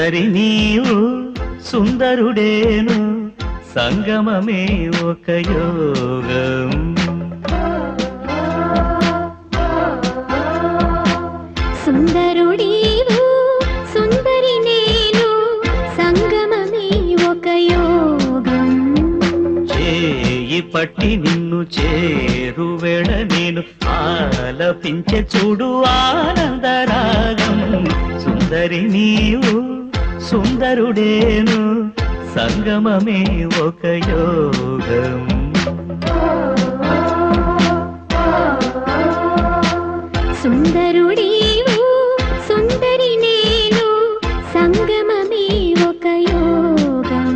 సుందరి నీవు సుందరుడేను సంగమమే ఒక యోగం సుందరుడీవు సుందరి నేను సంగమమే ఒక యోగం చేయి పట్టి నిన్ను చేరువేళ నేను ఆలపించే చూడు ఆనందరాగం సుందరి నీవు సుందరుడేను సంగమమే ఒక యోగం సుందరుడీవు సుందరి నేను సంగమమే ఒక యోగం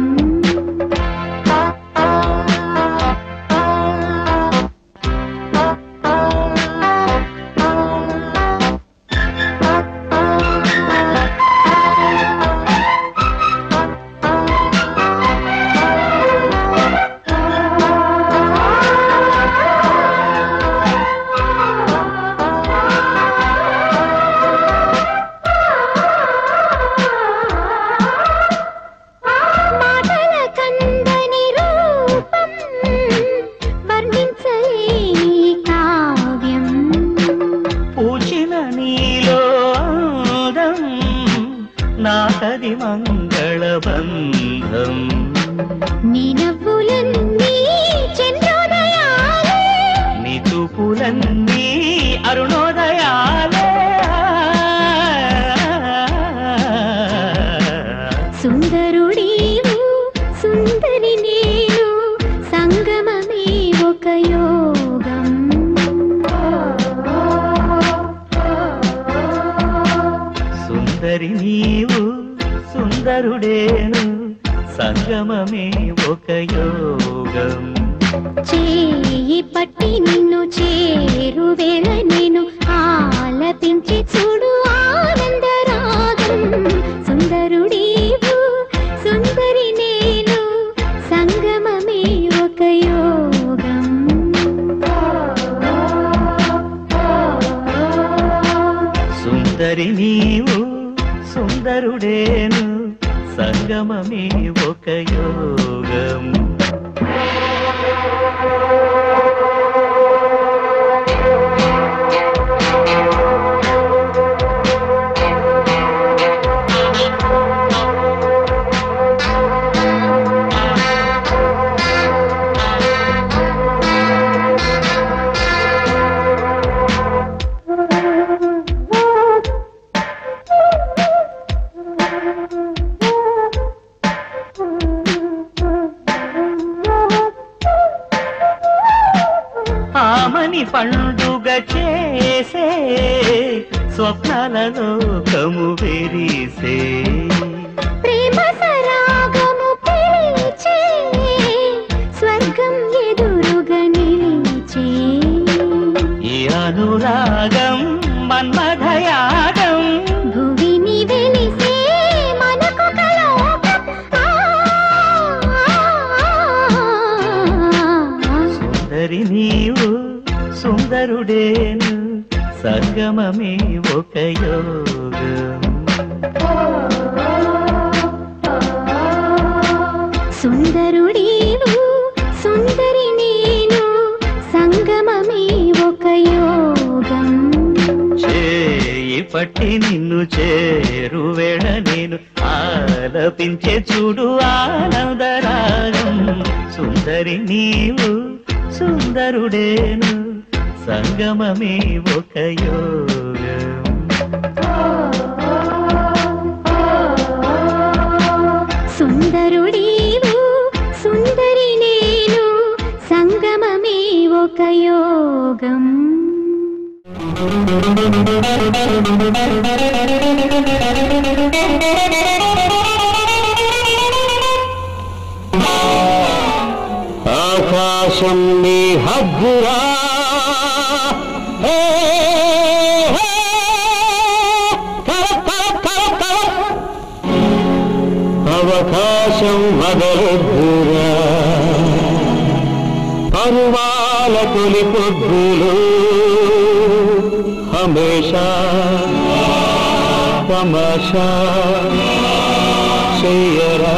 మాటల కందని రూపం వర్ణించలేని కావ్యం పూచిన నీలో అందం నాకది మంగళబంధం నీ నవ్వులన్నీ చంద్రోదయాలే నీ చూపులన్నీ అరుణోదయాలే సుందరుడీవు సుందరి నేను సంగమమే ఒక యోగం సుందరి నీవు సుందరుడేను సంగమమే ఒక యోగం చేయి పట్టి నిన్ను చేరువేళ నేను ఆలపించి చూడు ఆనందరాగం సుందరుడీవు సుందరి నేను సంగమమే ఒక యోగం సుందరి నీవు సుందరుడేను సంగమమే ఒక యోగం ఆమని పండుగ చేసే స్వప్నాలలో కము వెరిసే ప్రేమ సరాగము పిలిచే స్వర్గం ఎదురుగా నిలిచే ఈ అనురాగం మన్మథయాగం భువిని వెలిసే మనకు కలోకం ఆ, సుందరి నీవు సుందరుడేను సంగమమే ఒక యోగం సుందరుడీవు సుందరి నేను సంగమమే ఒక యోగం చేయి పట్టి నిన్ను చేరువేళ నేను ఆలపించే చూడు ఆనందరాగం సుందరి నీవు సుందరుడేను సంగమమే ఒక యోగం సుందరుడీవు సుందరి నేను సంగమమే ఒక యోగం ఆకాశం నీ హద్దురా హే, హే, కర, కర, కర, కర. అవకాశం వదలొద్దురా పరువాల తొలి పొద్దులు హమేషా తమాషా చెయ్యరా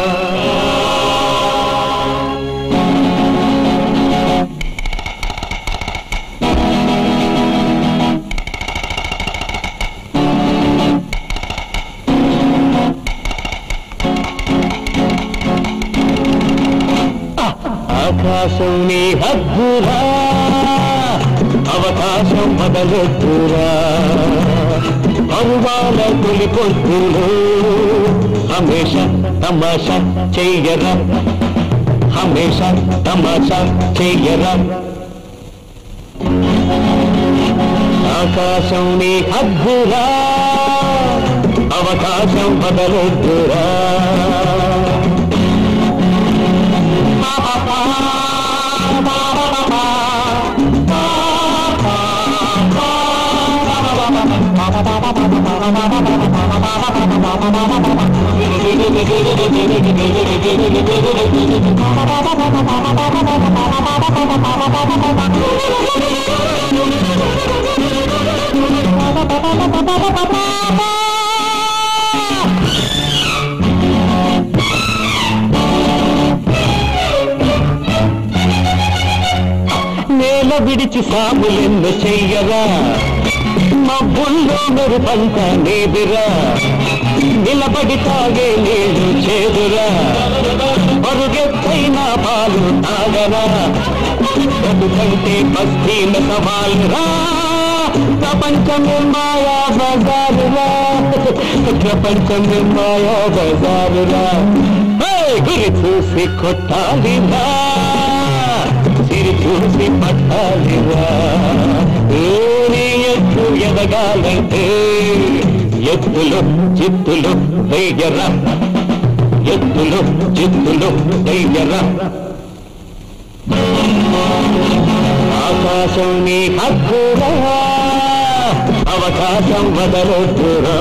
ఆకాశం నీ హద్దురా అవకాశం మొదలెద్దురా పరువాల తొలి పొద్దులు హమేష తమాషా చెయ్యరా హమేష తమాషా చెయ్యరా ఆకాశం నీ హద్దురా అవకాశం మొదలెద్దురా నేల విడిచి సాములెన్ను చెయ్యరా మబ్బుల్లో మెరుపంత నేదిరా నిలబడి తాగే నీళ్లు చేదురా పరుగెత్తైన పాలు తాగరా బతుకంటే బస్తీన సవాలురా ప్రపంచమే మాయా బజారురా ప్రపంచమే మాయా బజారురా హే, గురి చూసి కొట్టాలిరా సిరి చూసి పట్టాలిరా ఏని ఎత్తు ఎదగాలంటే ఎత్తులు చిత్తులు వెయ్యరా ఎత్తులు చిత్తులు వెయ్యరా ఆకాశం నీ హక్కురా అవకాశం వదలొద్దురా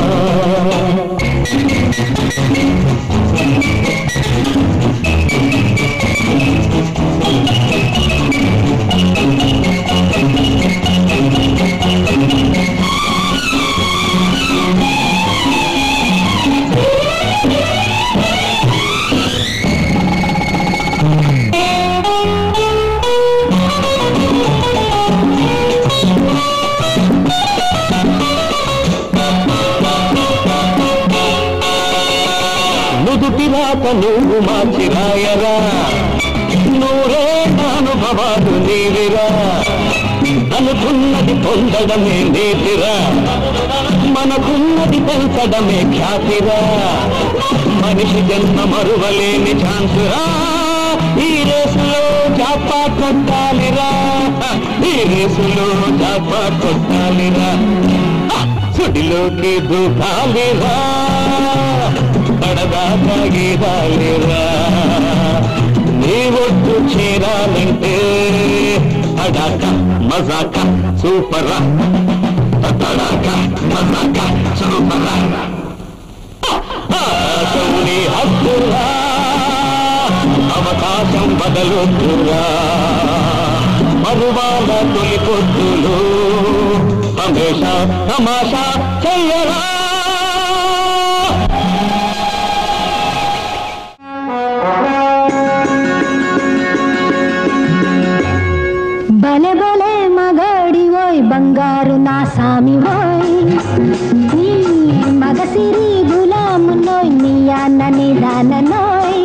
నుదుటి రాత నువ్వు మార్చి రాయరా నూరే అనుభవాలు నీవిరా అనుకున్నది పొందడమే నేతిరా మనకున్నది పెంచడమే ఖ్యాతిరా మనిషి జన్మ మరువలేని ఛాన్సురా ఈ రేసులో జాపా కొట్టాలిరా ఈ రేసులో జాపా కొట్టాలిరా సుడిలోకి దూకాలిరా పడదాకా గీదాలిరా నీ ఒట్టు చేరాలంటే అడాక మజాక సూపరా తడాక మజాక సూపరా ఆశౌని హద్దురా అవకాశం బదలొద్దురా మరువాల తొలి పొద్దులు హమేషా తమాషా చెయ్యరా బలె బలె మగాడి ఓయ్ బంగారు నా సామి ఓయ్ నీ మగసిరి గులాము నోయ్ నీ అన్న నిదాన నోయ్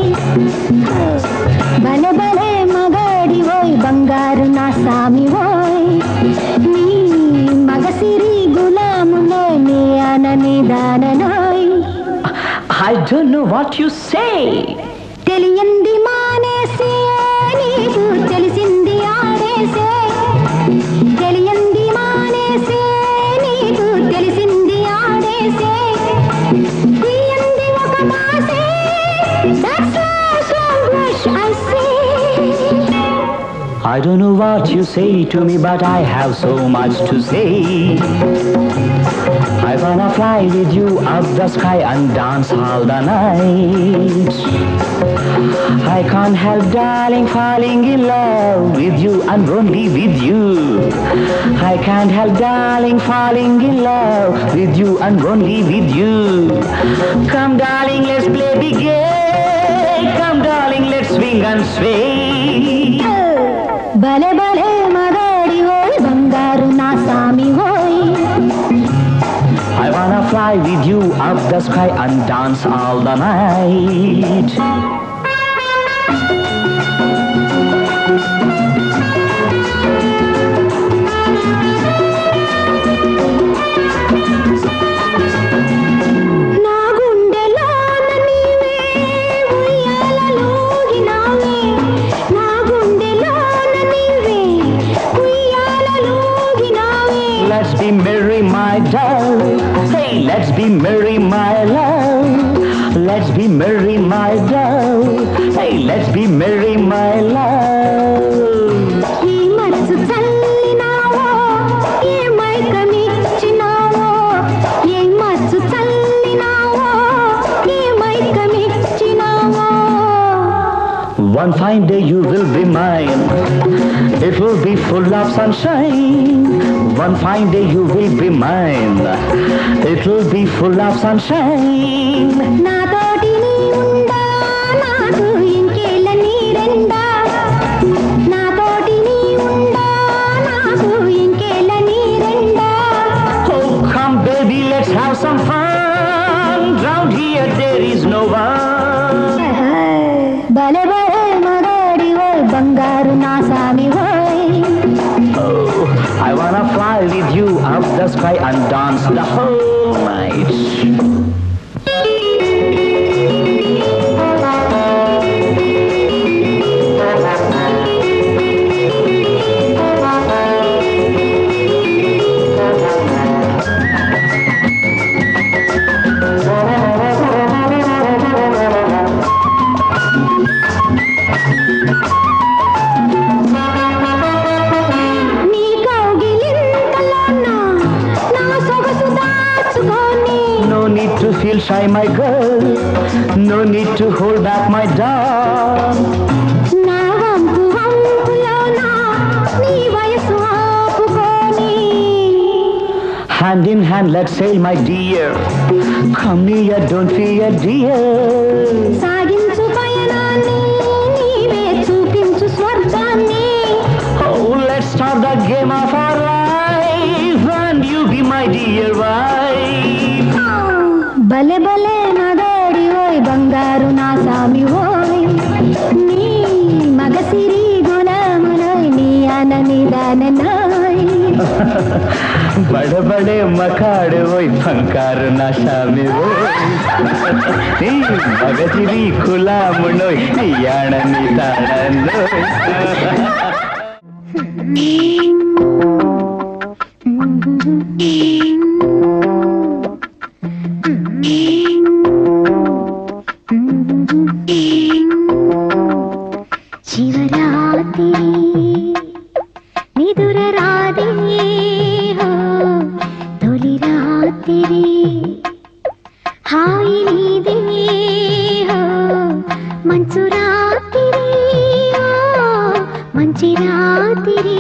బలె బలె మగాడి ఓయ్ బంగారు నా సామి ఓయ్ నీ మగసిరి గులాము నోయ్ నీ అన్న నిదాన నోయ్ I don't know what you say. తెలియంది మానేసే నీకు తెలిసింది ఆడేసే తెలియంది మానేసే నీకు తెలిసింది ఆడేసే తీయంది ఒక మాసే That's why so wish I say I don't know what you say to me, but I have so much to say. I wanna fly with you up the sky and dance all the night. I can't help, darling, falling in love with you and only with you. I I can't help, darling, falling in love with you and only with you. Come, darling, let's play big game. Come, darling, let's swing and sway. భలే భలే మగాడి ఓయ్ బంగారు నా సామి ఓయ్ I wanna fly with you up the sky and dance all the night. నా గుండెలోన నీవే ఉయ్యాలలోగినావే నా గుండెలోన నీవే ఉయ్యాలలోగినావే Let's be merry, my dove. Hey, let's be merry, my love. Let's be merry, my dove. Hey, let's be merry, my love. ఈ మనసు చల్లినావో ఏ మైకమిచ్చినావో ఏ మనసు చల్లినావో ఏ మైకమిచ్చినావో One fine day you will be mine. It will be full of sunshine. One fine day you will be mine. It will be full of sunshine. నాతోటి నీ ఉండా నాకు ఇంకేళ్ళ నీరెండా నాతోటి నీ ఉండా నాకు ఇంకేళ్ళ నీరెండా Oh, come baby, let's have some fun. Round here there is no one. భలే భలే మగాడి ఓయ్ బంగారు నా సామి ఓయ్ Oh, I wanna fly with you up the sky and dance the whole night. నీ కౌగిలింతలోన నా సొగసు దాచుకొని No need to feel shy, my girl. No need to hold back, my dog. నా వంపు వంపులోన నీ వయసు ఆపుకొని Hand in hand, let's sail, my dear. Come near, don't fear, dear. సాగించు పయనాన్ని నీవే చూపించు స్వర్గాన్ని Oh, let's start the game of our life, and you be my dear wife. భలే భలే నగాడి ఓయ్ బంగారు నా సామి ఓయ్ నీ మగసిరి గులాములోయ్ నీ అనని దాననాయ్ बड़े बड़े मकाड़ वही फंकार नशा में वो मगजिरी खुला मुनोय याणनी ताणनोय శివరాత్రి నిదుర రాదే హో, తొలి రాత్రి హాయి నీదే హో, మంచు రాత్రి ఓ, మంచి రాత్రి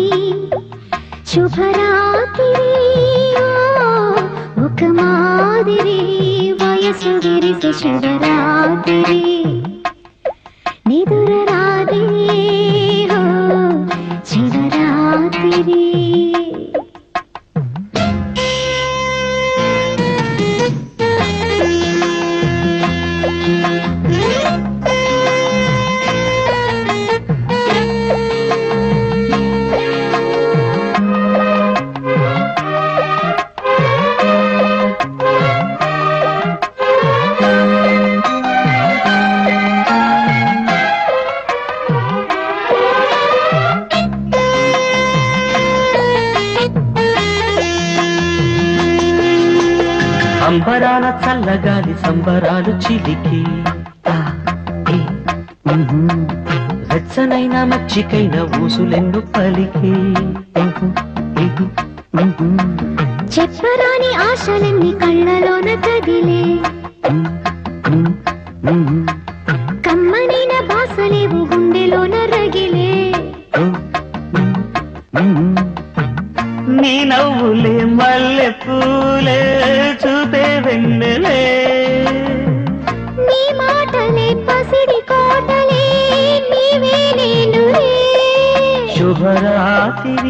శుభరాత్రి ఓ, ఒక మాదిరి వయసు విరిసి శుభరాత్రి నిదుర రాదే హో శివరాత్రి అంబరాల చల్లగాలి సంబరాలు చిలికి ఆ, ఈ, ఉహు. వెచ్చనైన మచ్చికైన ఊసులెన్ను పలికి ఉహు, ఇహు, ఉహు. చెప్పరాని ఆశలన్నీ కళ్ళలోన కదిలే ఉమ్, ఉమ్, కమ్మనైన భాసలేవు గుండెలోన రగిలే ఉమ్, ఉమ్, ఉమ్. నీ నవ్వులే మల్లె పూలే చూపే వెన్నెలే నీ మాటలే పసిడి కోటలే నీవే నేనులే శుభరాత్రి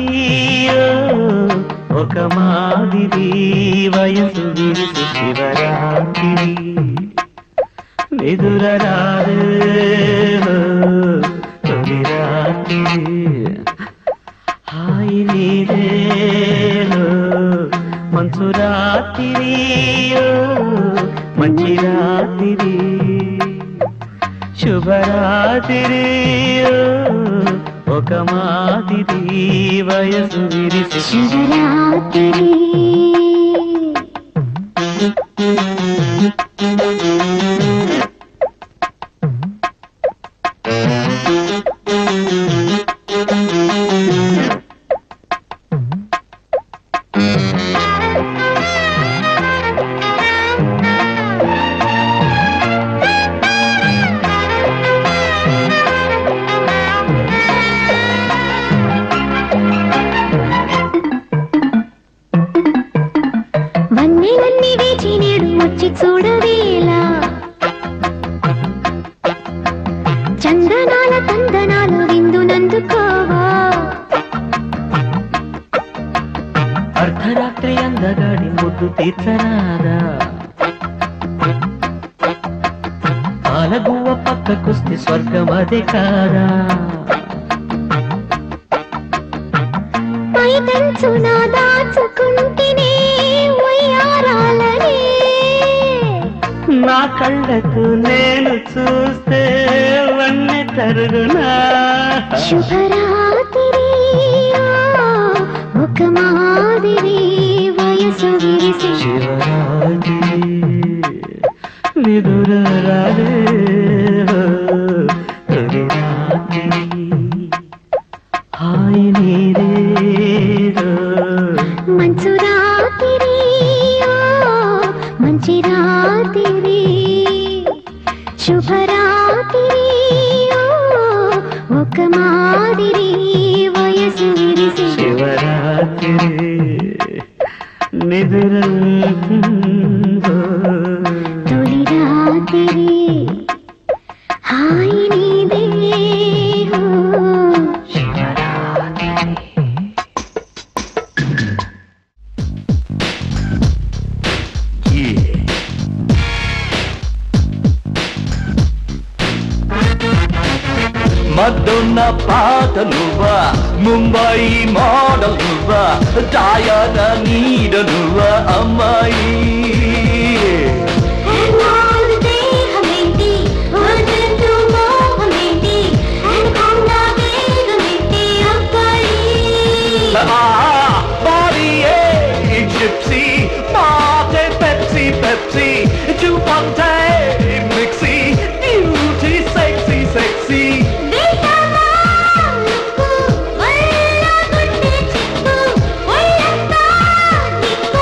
ఒక మాదిరి వయసు విరిసి శివరాత్రి నిదురరాదు తొలి రాత్రి హాయి నీదే మంచు రాత్రి మంచి రాత్రి శుభరాత్రి ఒక మాదిరి వయసు విరిసి శివరాత్రి వన్నెలన్నీ వేచి నేడు వచ్చి చూడవేలా చందనాల తందనాలు విందునందుకోవా అర్ధరాత్రి అందగాడి ముద్దు తీర్చరాదా పాలగువ్వ పక్కకొస్తే స్వర్గం అదే కాదా పై పెంచున దాచుకుంటేనే వయ్యారాలనే నా కళ్ళకు నేను చూస్తే వన్నె తరుగునా శుభరాత్రి ఒక మాదిరి వయసు విరిసి శివరాత్రి నిదురాలే తొలి రాత్రి హాయి నీరే మంచు రాత్రి మంచి రాత్రి శుభరాత్రి ఒక మాదిరి వయసు విరిసి శివరాత్రి నిదుర తొలి రాత్రి హాయి నీదే మద్దున్న పాట నువ్వా ముంబై మోడల్ నువ్వా ఛాయన నీడ నువ్వా అమ్మాయి బాడీయే జిప్సీ మాటే పెప్సీ పెప్సీ చూపంటే మిక్సీ బ్యూటీ సెక్సీ సెక్సీ ఒళ్ళ గుడ్డి చిక్కు ఒళ్ళంతా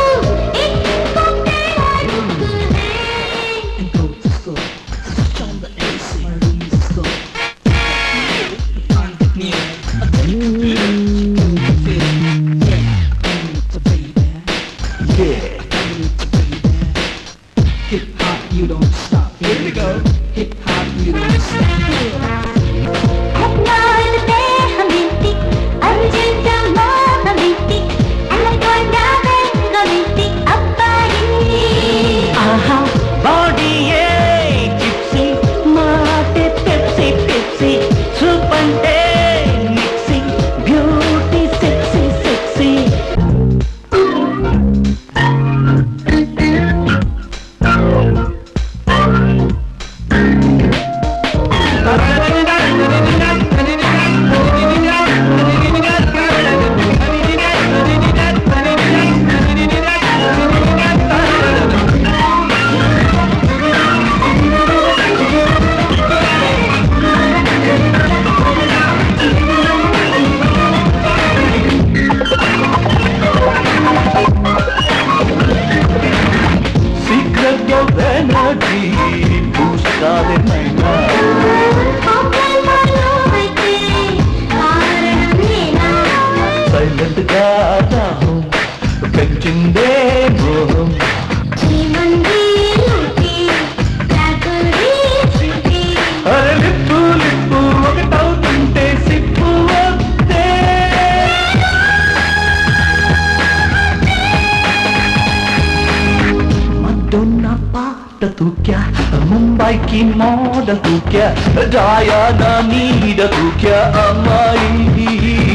దాహం పెంచిందే మోహం అరే లిప్పు లిప్పు ఒకటవుతుంటే సిప్పు వద్దే మద్దొన్న పాట తూక్యా ముంబైకి మోడల్ తూక్యా జాయాన నీడ తూక్యా అమ్మాయి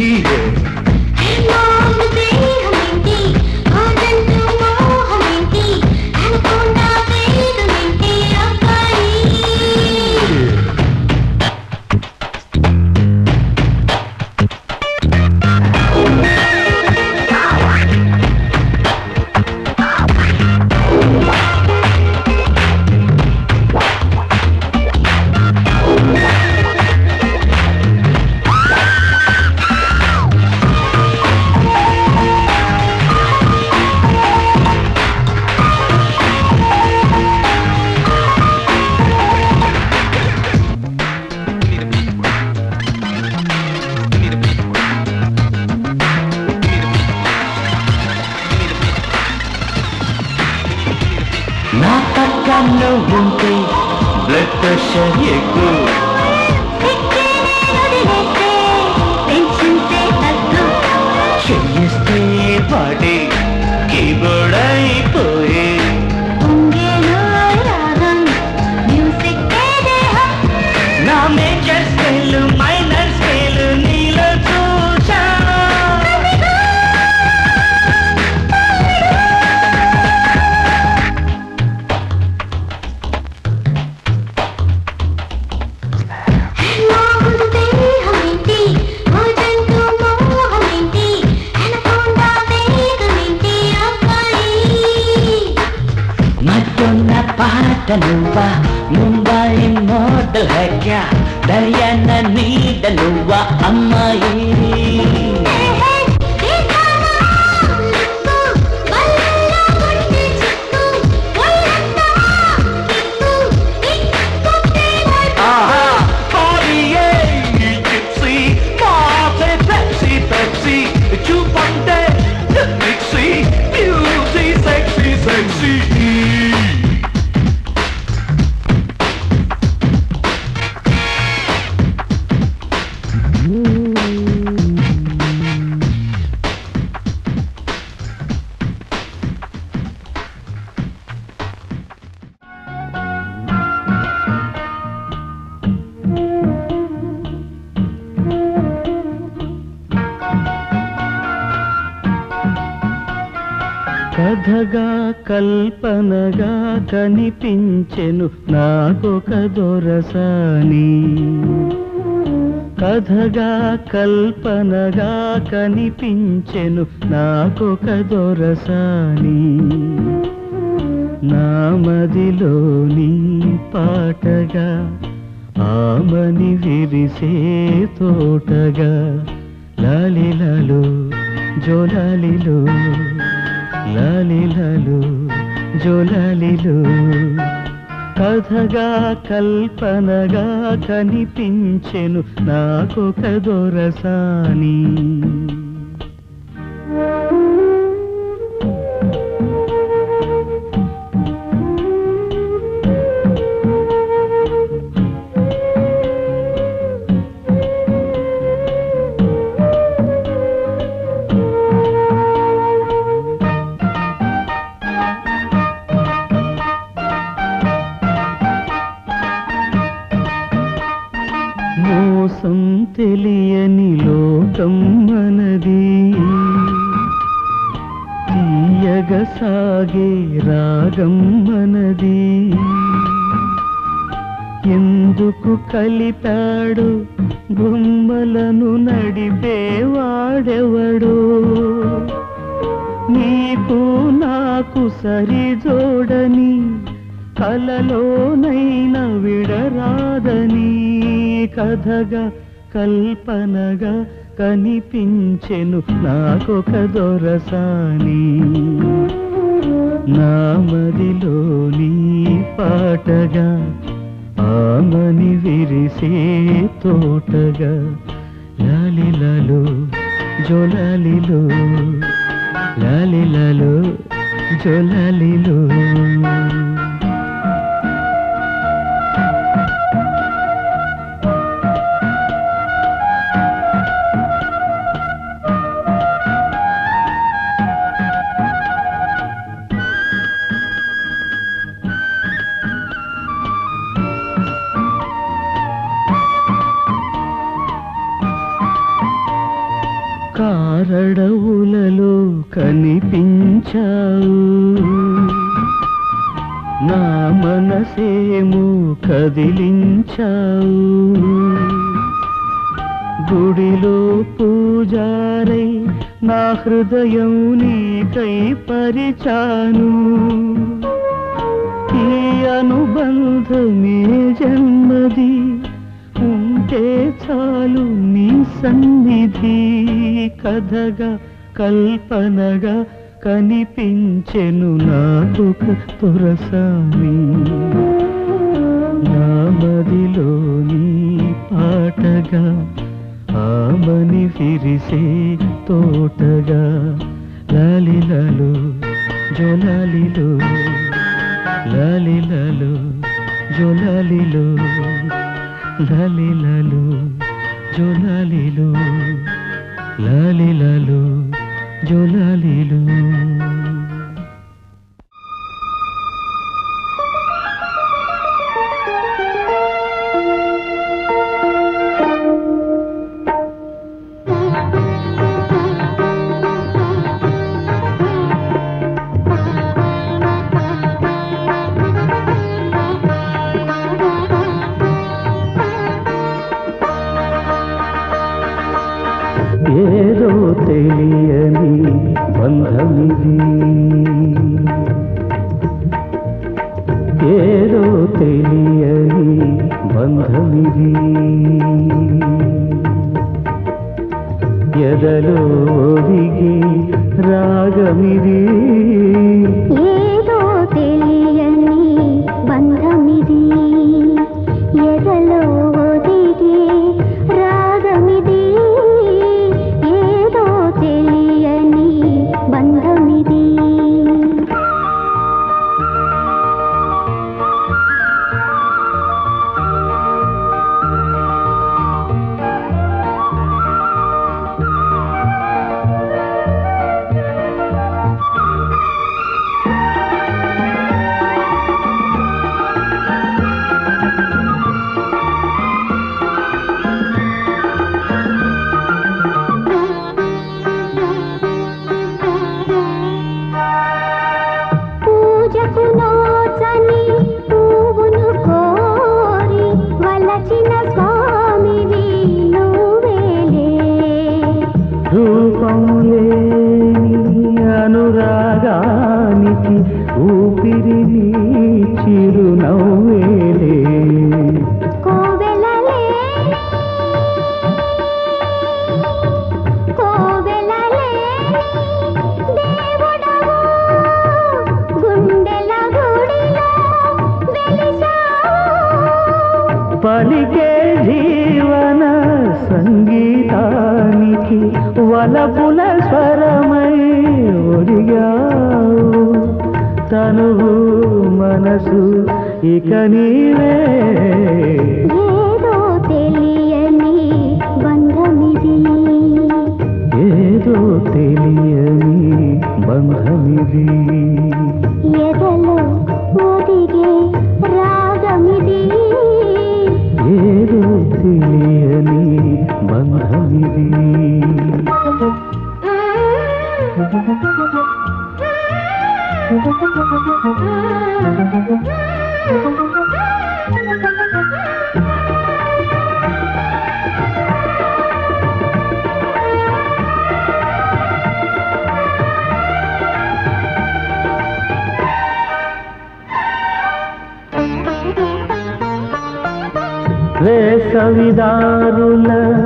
నా పక్కన ఉంటే బ్లడ్ ప్రెషర్ ఎక్కువ చెయ్యిస్తే పడే కీబోర్డ్ అయిపోయే నా మేజర్ స్కేల్ మైనర్ స్కేల్ నీలో చూసా మధ్యున్న పాట నువ్వా ముంబై మోడల్ హెక్యా దయన్న నీడ నువ్వా అమ్మాయి ఆహా బాడీయే జిప్సీ మాసే పెప్సీ పెప్సీ చూపంటే మిక్సీ బ్యూటీ సెక్సీ సెక్సీ కథగా కల్పనగా కనిపించెను నాకొక దొరసాని కథగా కల్పనగా కనిపించెను నాకొక దొరసాని నామదిలోని పాటగా ఆమని విరిసే తోటగా లాలిలాలు జోలాలిలో లాలిలాలు జోలాలిలో కథగా కల్పనగా కనిపించెను నాకొక దొరసాని మోసం తెలియని లోకం మనది తీయగ సాగే రాగం మనది ఎందుకు కలిపాడు బొమ్మలను నడిపేవాడెవడు నీకు నాకు సరి జోడని కలలోనైనా విడరాదని కథగా కల్పనగా కనిపించెను నాకొక దొరసాని నామదిలోని పాటగా ఆమని విరిసే తోటగా లాలిలాలు జోలాలిలో లాలిలలో జోలాలిలో కారడవులలో కనిపించావు నా మనసేమో కదిలించావు గుడిలో పూజారై నా హృదయం నీకై పరిచాను ఈ అనుబంధమే జన్మది ఉంటే చాలు నీ సన్నిధి కథగా కల్పనగా కనిపించెను నాకొక తురసాని నా మదిలోని పాటగా ఆమని విరిసే తోటగా లాలిలలో జోలాలిలో లాలిలలో జోలాలిలో లాలిలలో జోలాలిలో లాలిలలో జోలాలిలో ఏదో తెలియని బంధమిది ఏదో తెలియని బంధమిది ఎదలో ఒదిగి రాగమిది ఏదో తెలియని బంధమిది ఎదలో ఒదిగే రాగమిది ఏదో తెలియని బంధమిది పూజకు నోచని పువ్వును కోరి వలచిన స్వామివి నువ్వేలే రూపం లేని అనురాగానికి ఊపిరి నీ చిరునవ్వేలే కోవెలలే కోవెలలే దేవుడవు గుండెల గుడిలో వెలిశావు పలికే జీవన సంగీతానికి వలపుల స్వరమై ఒడిగావు తనువు మనసు ఇక నీవే ఏదో తెలియని బంధమిది ఏదో తెలియని బంధమిది ఎదలో ఒదిగే రాగమిది ఏదో తెలియని బంధమిది వేసవిదారుల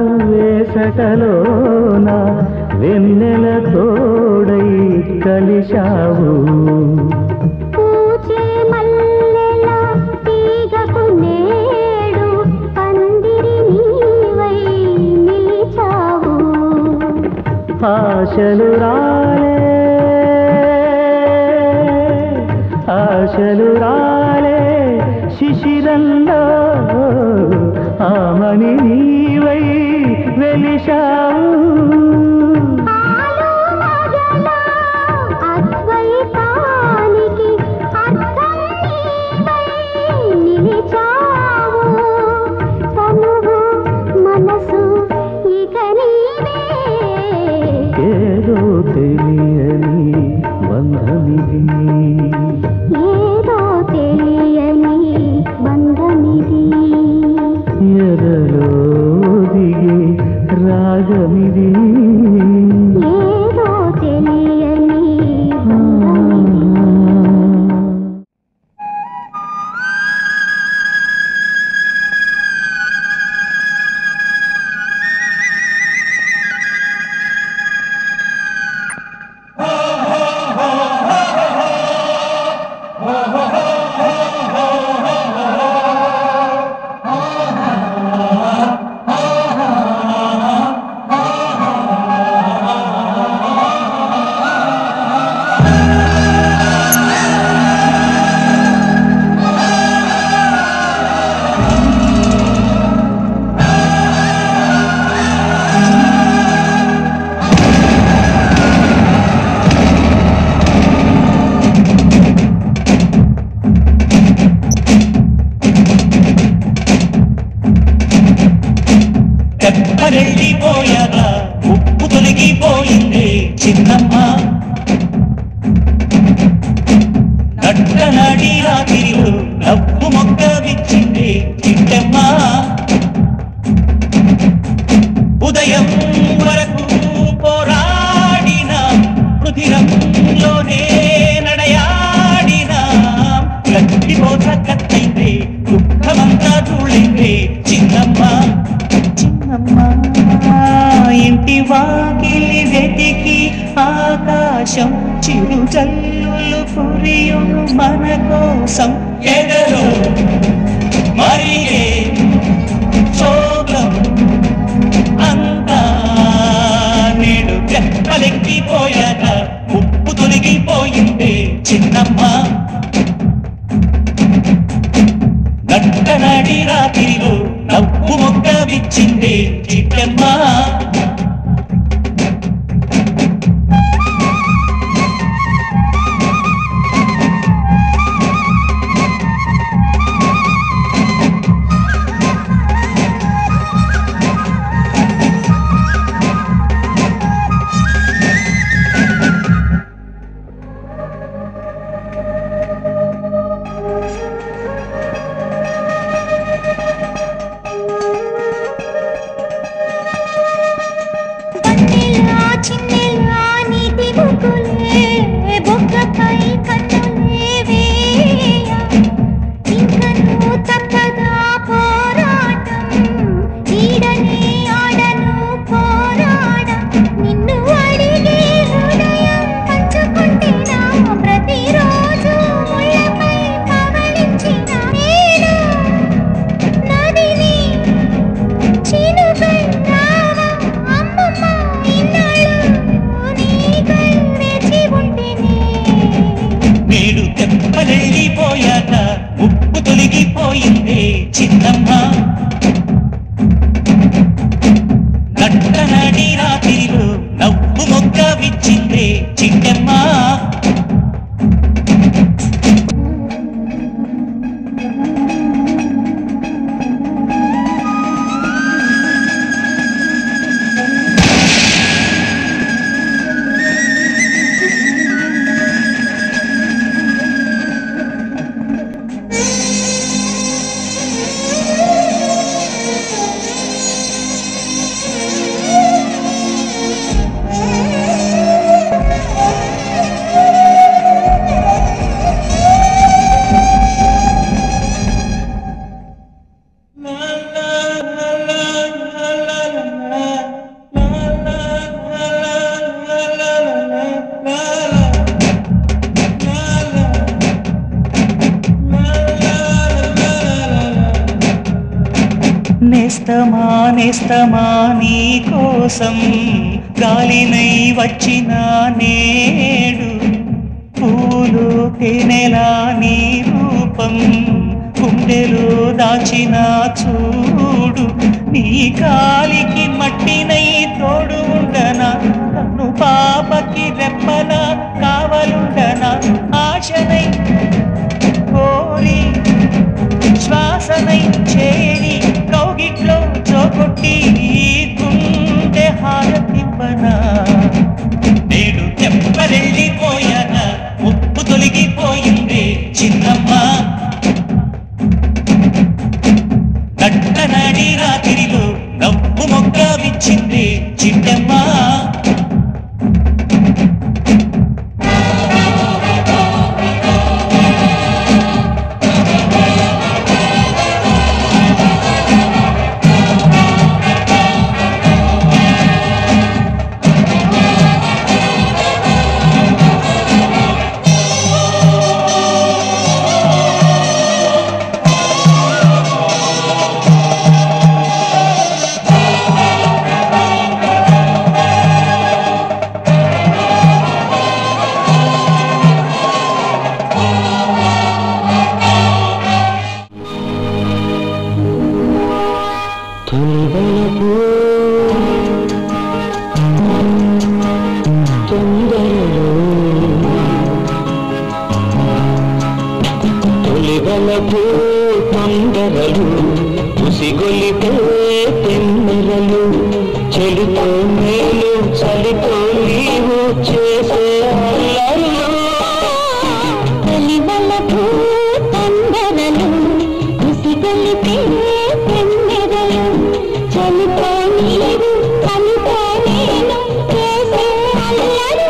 వేసటలోన వెన్నెల తోడై కలిశావు పూచే మల్లెల తీగకు నేడు పందిరి నీవై నిలిచావు ఆశలు రాలే ఆశలు రాలే శిశిరంలో ఆమని నీవై వెలిశావు ఆలు మగల అద్వైతానికి అర్థం నీవై నిలిచావు తనువు మనసు ఇక నీవే ఏదో తెలియని బంధమిది ఏదో తెలియని బంధమిది ఎదలో దిగే రాగమిది ఏదో తెలియని బంధమిది తెప్పరెళ్ళిపోయాక ఉప్పు తొలగిపోయింది చిన్నమ్మ నట్టనడి రాత్రిలో నవ్వు మొక్క విచ్చింది చిట్టమ్మ ఉదయం వరకు పోరాడిన రుధిరంలోనే నడయాడిన గట్టిపోత కత్తైంది దుఃఖమంతా చూడింది చిన్నమ్మ చిన్నమ్మ ఇంటి వాకిలి వెతికి ఆకాశం చిరు జల్లులు కురియును మన కోసం ఎదలో మరిగే శోకం అంతా నేడు గెప్పలెక్కిపోయాక ఉప్పు తొలగిపోయింది చిన్నమ్మ నట్టనాడి రాత్రిలో నవ్వు మొక్క విచ్చింది చిట్టమ్మ వన్నెలా చిన్నెలా నీటి బుక్కులే బొగ్గపై కన్నులే వేయ ఇంకను తప్పదా పోరాటం ఈడనే ఆడను పోరాడ నిన్ను అడిగే హృదయం పంచుకుంటేనా ప్రతిరోజు ముళ్ళపై పవళించిన నేను నదిని చినుకన్నావా అమ్మమ్మ ఇన్నాళ్ళు నీకై వేచి ఉంటేనే నేడు తెప్పలెళ్ళిపోయాక ఉప్పు తొలగిపోయింది చిన్నమ్మ నట్టనడి రాత్రిలో నవ్వు మొగ్గ విచ్చింది చిట్టమ్మ నేస్తమా నేస్తమా నీ కోసం గాలినై వచ్చిన నేడు పూలు తేనెలా నీ రూపం గుండెలు దాచిన చూడు నీ కాలికి మట్టినై తోడు ఉండనా నన్ను పాపకి రెప్పల కావలుండనా ఆశనై కోరి శ్వాసనై చేరి కౌగిట్లో చోకొట్టి గుండె హారతివ్వనా నేడు తెప్పరెళ్ళిపోయానా ముప్పు తొలగిపోయింది చిన్నమ్మ కట్టనాడి రాత్రిలో నవ్వు మొగ్గ విచ్చింది చిన్నమ్మ తొలివలపు తొందరలో తొలివలపు తొందరలు ఉసిగొలిపే తెమ్మెరలు చెడుతో మేలు చలితో నీవు చేసే అల్లరులు తొలివలపు తొందరలు ఉసిగొలిపే పెన్నెరలు చలితో నీవు చలితో నేను చేసే అల్లరు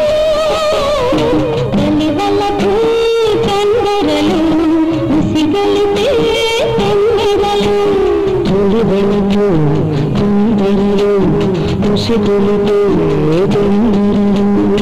తొలివలపు తొందరలు ఉసిగొలిపే పెన్నెరలు తొలివలపు తొందరలు ఉసిగొలిపే తెమ్మెరలు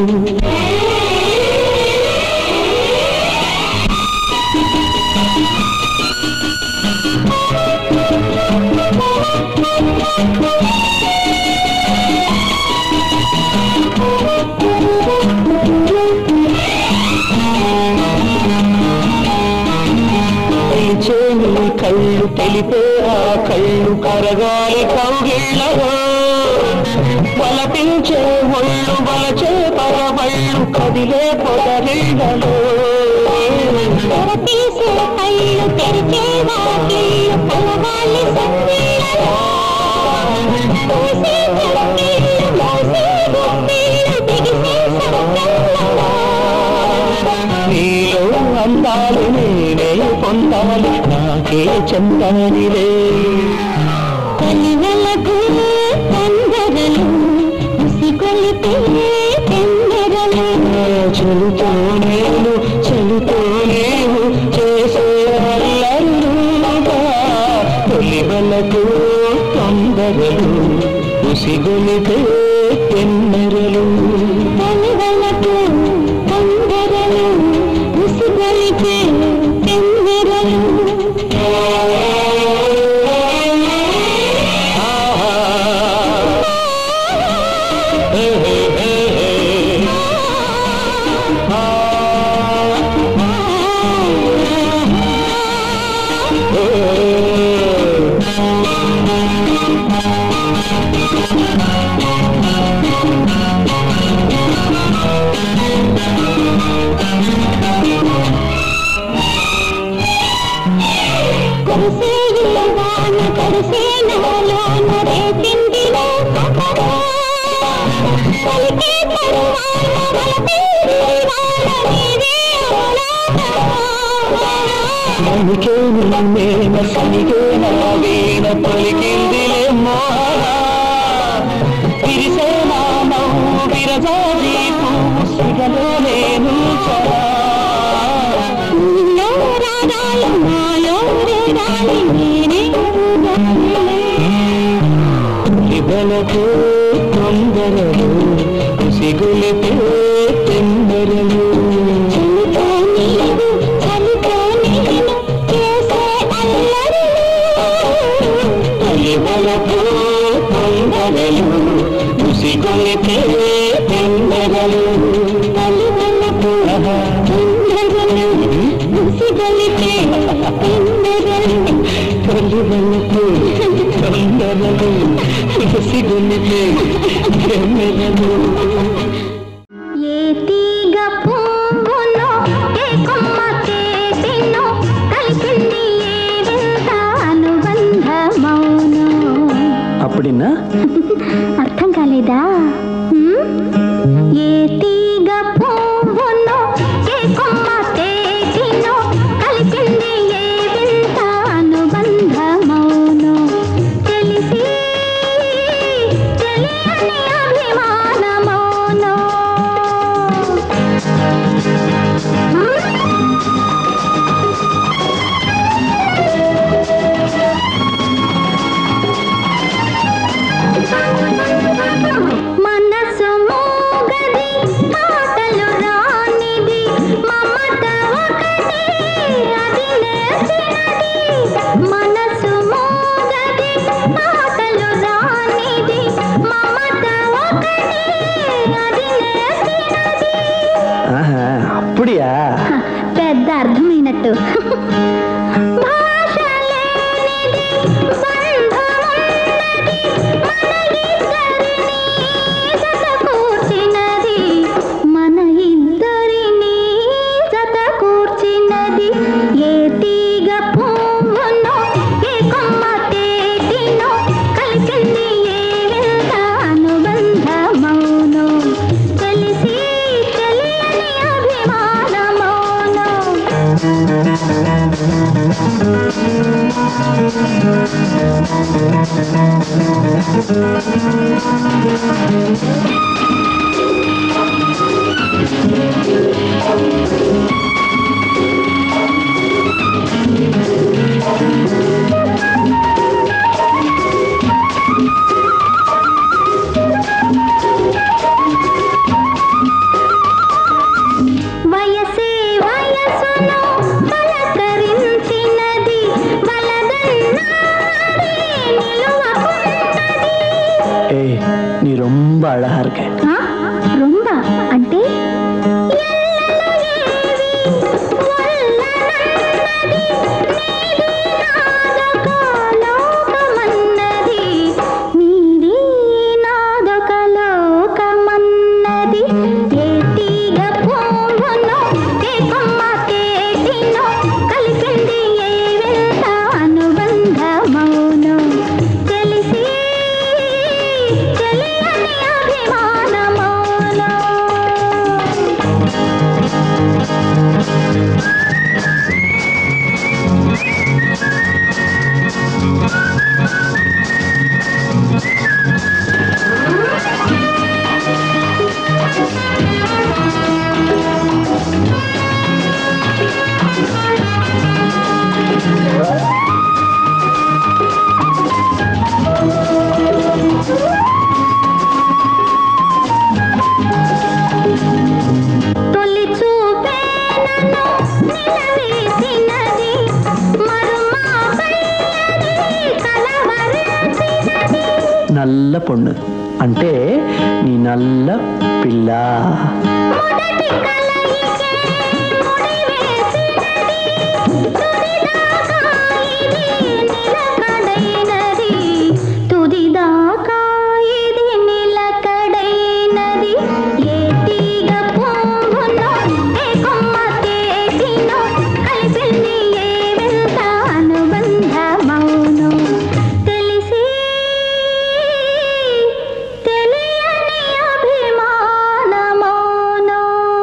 తెలిచే నీ కళ్ళు తెలిపే ఆ కళ్ళు కరగాలి కౌగిళ్ళలో బలపించే ఒళ్ళు బలచే పరవళ్ళు కదిలే పొదరిళ్ళలో తెరతీసే కళ్ళు తెరిచే వాకిళ్ళు పొలగాలి సందిళ్ళలో పూసే చెరపీళ్ళు మోసే గుప్పిళ్ళు బిగిసే సరసలలో నీలో అందాలు నేనే పొందాలి నాకే చెందాలిలే కలివలకు తొందరలు ఉసిగొలిపే పెన్నెరలు చెలుతో నేను చెలుతో నీవు చేసే అల్లరుగా తొలివలకు తొందరలు ఉసిగొలిపే తెమ్మెరలు కలివలకు తొందరలు ఉసిగొలిపే పెన్నెరలు కురిసే ఇల్లవాన కురిసే నాలోన రేపిందిలో కథగా. పలికే తరువాన వలపే దీవాన నీవే ఓలాటగా. అందుకే నేన సనిగే నా వీణ పలికిందిలే మోహన విరిసే నా నవ్వు విరజాజీ పూసిగలో నేను చరా నీలో రాగాలు నాలో రేగాలి నేనే ఇదలకు తొందరలు సిగులితే తెందరలు చలితో నీవు చలితో నేను చేసే అల్లరులు ఇదలకు తొందరలు సిగులితే ఉసిగొలిపే తెమ్మెరలు ఏ తీగ పువ్వునో ఏ కొమ్మ తేటినో కలిపింది ఏ వింత అనుబంధమౌనో அப்படின்னா అర్థం కాలేదా హ్మ్? ఏ తీగ పువ్వునో ఏ కొమ్మ తేటినో కలిపింది ఏ వింత అనుబంధమౌనో తెలిసి తెలియని అభిమానమౌనో మనసు మోగది మాటలు రానిది మమత ఒకటి అది నేర్చినది మనసు మోగది మాటలు రానిది మమత ఒకటి అది నేర్చినది ஆஹா, அப்படியா పెద్ద అర్థమైనట్టు భాష లేనిది బంధమున్నది మన ఇద్దరిని జత కూర్చినది మన ఇద్దరిని జత కూర్చినది ఏ తీగ పువ్వునో ఏ కొమ్మ తేటినో కలిసింది ఏ వింత అనుబంధమౌనో తెలిసి తెలియని అభిమానమౌనో వయసే వయసును పలకరించినది వలదన్నాది నిలువకున్నది ஏய் நீ ரொம்ப அழகா இருக்க ఆ? రొంబ అంటే ఎల్లలు ఏవి వల్లనన్నది నీది నాదొక లోకమన్నది నీది నాదొక లోకమన్నది ఏ తీగ పువ్వునో ఏ కొమ్మ తేటినో కలిసింది ఏ వింత అనుబంధమౌనో తెలిసి తెలియని అభిమానమౌనో తొలి చూపే నన్ను నిలవేసినది మరుమాపయ్యది కలవరించినది నల్ల పొన్ను అంటే నీ నల్ల పిల్ల మొదటి కలయికే ముడివేసినది తుదిదాకా ఇది నిలకడైనది తుదిదాకా ఇది నిలకడైనది ఏ తీగ పువ్వునో ఏ కొమ్మ తేటినో కలిసింది ఏ వింత అనుబంధమౌనో తెలిసి తెలియని అభిమానమౌనో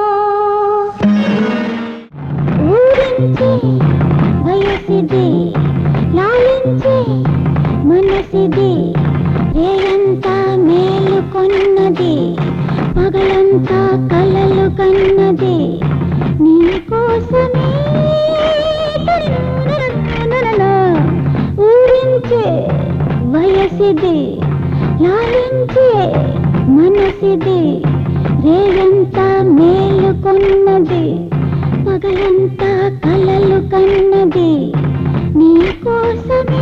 ఊరించే వయసిది లాలించే మనసిది రేయంతా మేలుకొన్నది పగలంతా కలలు కన్నది నీ కోసమే ఊరించే వయసిది లాలించే మనసిది రేయంతా మేలుకొన్నది పగలంతా కలలు కన్నది నీ కోసమే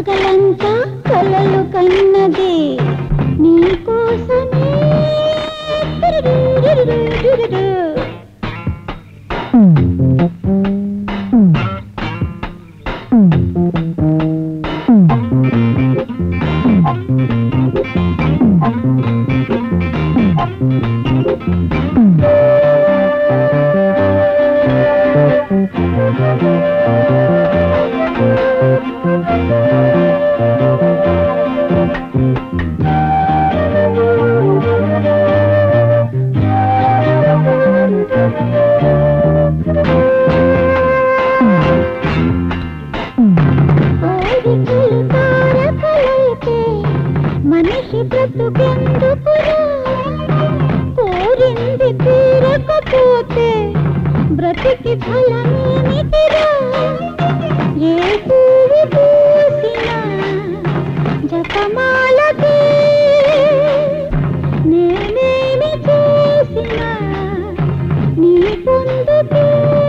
పగలంతా కలలు కన్నది నీకోసమే డురుడురుడురుడురుడు. కోరికలు తారకలైతే మనిషి బ్రతుకెందుకురా కోరింది తీరకపోతే బ్రతికి ఫలమేమిటిరా ఏ పువ్వు పూసినా జపమాలకే నేనేమి చేసినా నీ పొందుకే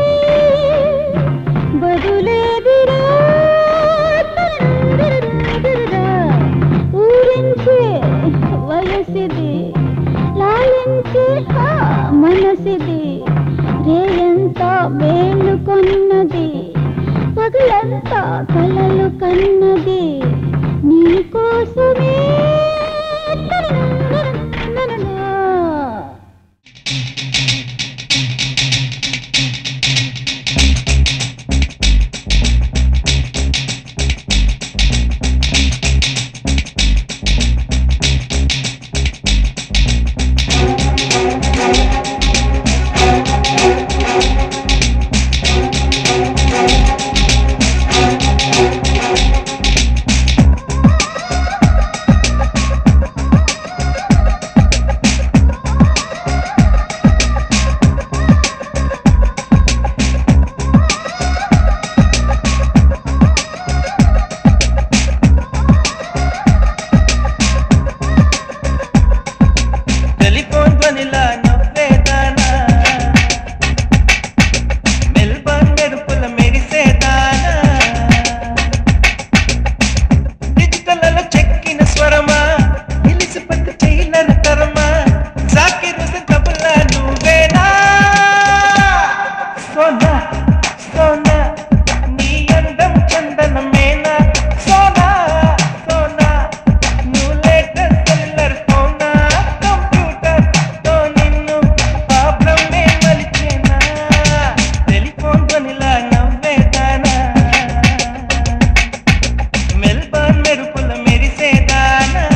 బదులేదిరా ఊరించే వయసిది లాలించే ఆ మనసిది రేయంతా మేలుకొన్నది పగలంతా కలలు కన్నది నీకోసమే టెలిఫోన్ ధ్వనిలా నవ్వేదానా మెల్బర్న్ మెరుపుల మెరిసేదానా డిజిటల్లో చెక్కిన స్వరమా ఎలిజబెత్ చైలర్ తరమా జాకిర్ హుసేన్ తబలా నువ్వేనా సోనా సోనా నీ అందం చందనమేనా సోనా సోనా నువ్వు లేటెస్ట్ సెల్లర్ ఫోనా కంప్యూటర్ తో నిన్ను ప్రాబ్లమే మలిచేనా టెలిఫోన్ ధ్వనిలా నవ్వేదానా మెల్బర్న్ మెరుపుల మెరిసేదానా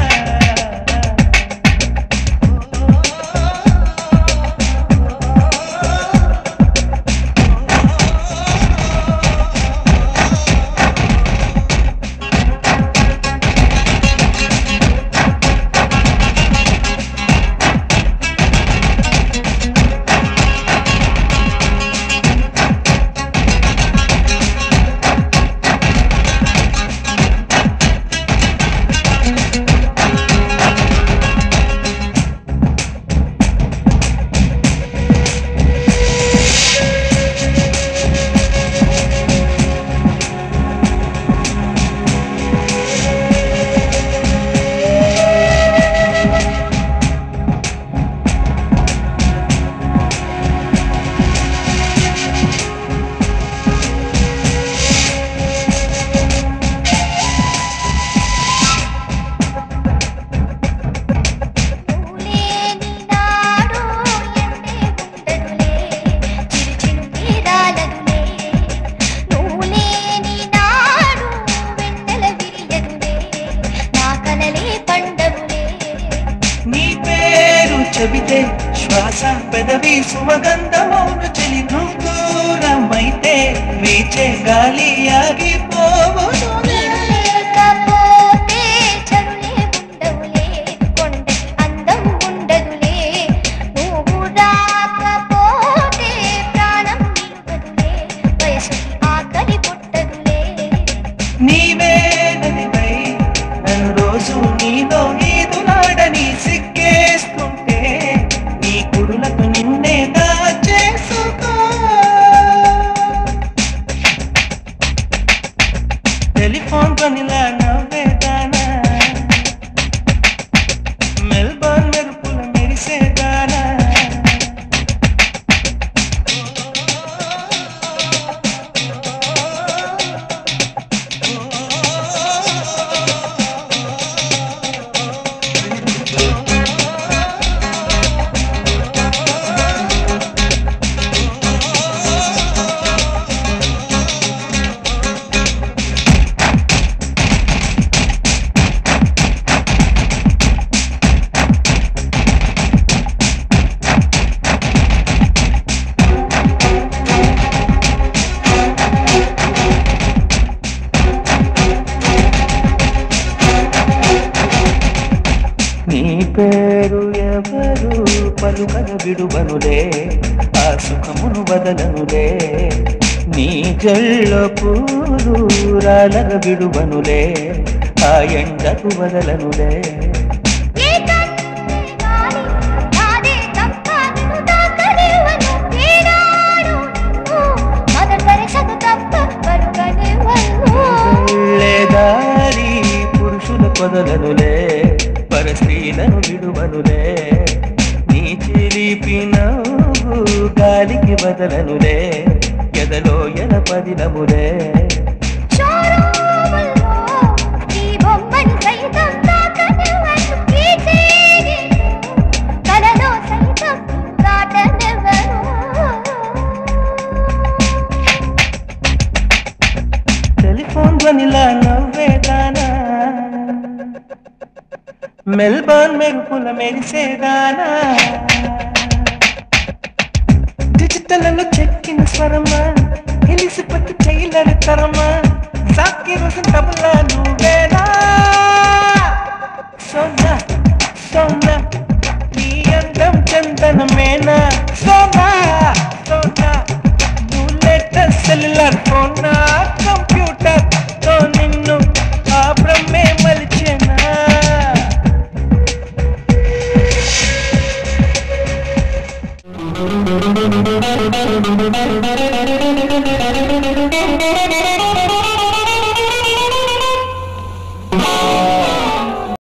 లేని నాడు ఎండే ఉండదులే చిరుచిరు తీరాలదులే నువ్వు లేని నాడు వెన్నెల విరియదులే నా కలలే పండవులే నీ పేరు చెబితే శ్వాస పెదవి సుమగంధమౌను చెలి నువ్వు దూరమైతే వీచే గాలి ఆగిపోవును లేకపోతే చరులే ఉండవులే కొండకి అందం ఉండదులే నువ్వు రాకపోతే ప్రాణం నిలువదులే వయసుకి ఆకలి పుట్టదులే నీవే నదివై నన్ను రోజు నీలో ఈదులాడని సిగ్గేస్తుంటే నీ కురులకు నిన్నే దాచేసుకో టెలిఫోన్ పనిలా నవ్వేదానా మెల్బోర్న్ మెరుపుల మెరిసేదానా నీ పేరు ఎవరు పలుకన విడువనులే ఆ సుఖమును వదలనులే నీ జల్ల పూలు రాలగ విడువనులే ఆ ఎండకు వదలనులే ఏ కన్నే గాలి నాదే తప్ప నిన్ను తాకనివ్వను ఏనాడు నిన్ను మొదటరిసను తప్ప మరుగనివ్వను దారి పురుషుల కొదలనులే పరస్త్రీలను విడువనులే నీ చిలిపి నవ్వు గాలికి వదలనులే ఎదలో ఎల పదిలములే షోరూముల్లో ఈ బొమ్మని సైతం తాకనివ్వను ఈ చేతిని కలలో సైతం దాటనివ్వను టెలిఫోన్ ధ్వనిలా నవ్వేదానా మెల్బోర్న్ మెరుపుల మెరిసేదానా డిజిటల్లో చెక్కిన స్వరమా ఎలిసిపతి టైలర్ తరమా సాకి రోజు తబలా నువ్వేనా సోనా సోనా నీ అందం చందనమేనా సోనా సోనా నువ్వు లేటెస్ట్ సెల్యులర్ ఫోనా కంప్యూటర్ తో నిన్ను ఆ బ్రహ్మే మలిచేనా Thank you.